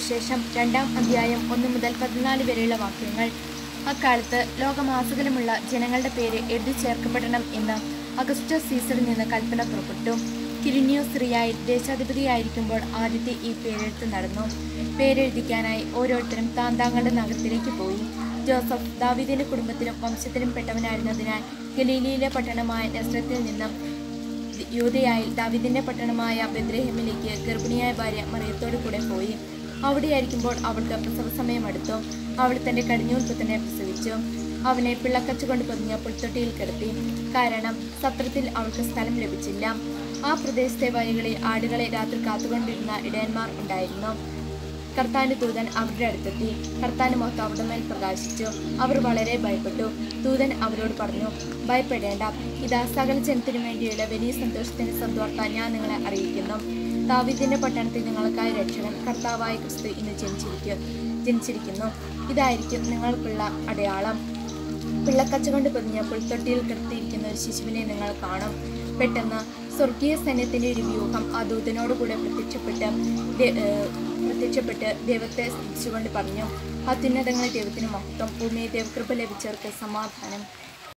സുവിശേഷം രണ്ടാം അധ്യായം ഒന്ന് മുതൽ പതിനാല് വരെയുള്ള വാക്യങ്ങൾ അക്കാലത്ത് ലോകമാസകലമുള്ള ജനങ്ങളുടെ പേര് എഴുതി ചേർക്കപ്പെടണം എന്ന് അഗസ്റ്റസ് സീസറിൽ നിന്ന് കൽപ്പന പുറപ്പെട്ടു കിരിനിയോസ് റിയായി ദേശാധിപതിയായിരിക്കുമ്പോൾ ആദ്യത്തെ ഈ പേരെഴുത്ത് നടന്നു പേരെഴുതിക്കാനായി ഓരോരുത്തരും താൻ താങ്കളുടെ നഗരത്തിലേക്ക് പോയി ജോസഫ് ദാവീദിന്റെ കുടുംബത്തിലും വംശത്തിലും പെട്ടവനായിരുന്നതിനാൽ ഗലീലിയിലെ പട്ടണമായ നസ്രത്തിൽ നിന്നും യൂതയായിൽ ദാവിദിന്റെ പട്ടണമായ ബദ്രഹേമിലേക്ക് ഗർഭിണിയായ ഭാര്യ മറിയത്തോടു കൂടെ പോയി അവിടെയായിരിക്കുമ്പോൾ അവൾക്ക് പ്രസവ സമയം അടുത്തു അവൾ തന്റെ കടിഞ്ഞൂൽ പുത്തനെ പ്രസവിച്ചു അവനെ പിള്ളക്കച്ച കൊണ്ട് പൊതിഞ്ഞ പുൽത്തൊട്ടിയിൽ കിടത്തി കാരണം സത്രത്തിൽ അവൾക്ക് സ്ഥലം ലഭിച്ചില്ല ആ പ്രദേശത്തെ വഴികളിൽ ആടുകളെ രാത്രി കാത്തുകൊണ്ടിരുന്ന ഇടയന്മാർ ഉണ്ടായിരുന്നു കർത്താന്റെ ദൂതൻ അവരുടെ അടുത്തെത്തി കർത്താന്റെ മുഖത്ത് അവരുടെ മേൽ പ്രകാശിച്ചു അവർ വളരെ ഭയപ്പെട്ടു ദൂതൻ അവരോട് പറഞ്ഞു ഭയപ്പെടേണ്ട ഇതാ സകല ജനത്തിനു വേണ്ടിയുള്ള വലിയ സന്തോഷത്തിന്റെ സന്തോർത്ത ഞാൻ നിങ്ങളെ അറിയിക്കുന്നു ദാവീദിന്റെ പട്ടണത്തിൽ നിങ്ങൾക്കായി രക്ഷകൻ കർത്താവായ ക്രിസ്തു ഇന്ന് ജനിച്ചിരിക്കും ജനിച്ചിരിക്കുന്നു ഇതായിരിക്കും നിങ്ങൾക്കുള്ള അടയാളം പിള്ളക്കച്ച കൊണ്ട് പൊതിഞ്ഞ പുൽത്തൊട്ടിയിൽ കിടത്തിയിരിക്കുന്ന ഒരു ശിശുവിനെ നിങ്ങൾ കാണും പെട്ടെന്ന് സ്വർഗീയ സൈന്യത്തിന്റെ ഒരു വ്യൂഹം ആ ദൂതനോടുകൂടെ പ്രത്യക്ഷപ്പെട്ട് ദേ- ഏഹ് പ്രത്യക്ഷപ്പെട്ട് ദൈവത്തെ സ്തുതിച്ചുകൊണ്ട് പറഞ്ഞു അത്യുന്നതങ്ങളെ ദൈവത്തിന് മഹത്വം ഭൂമിയെ ദൈവകൃപ ലഭിച്ചവർക്ക് സമാധാനം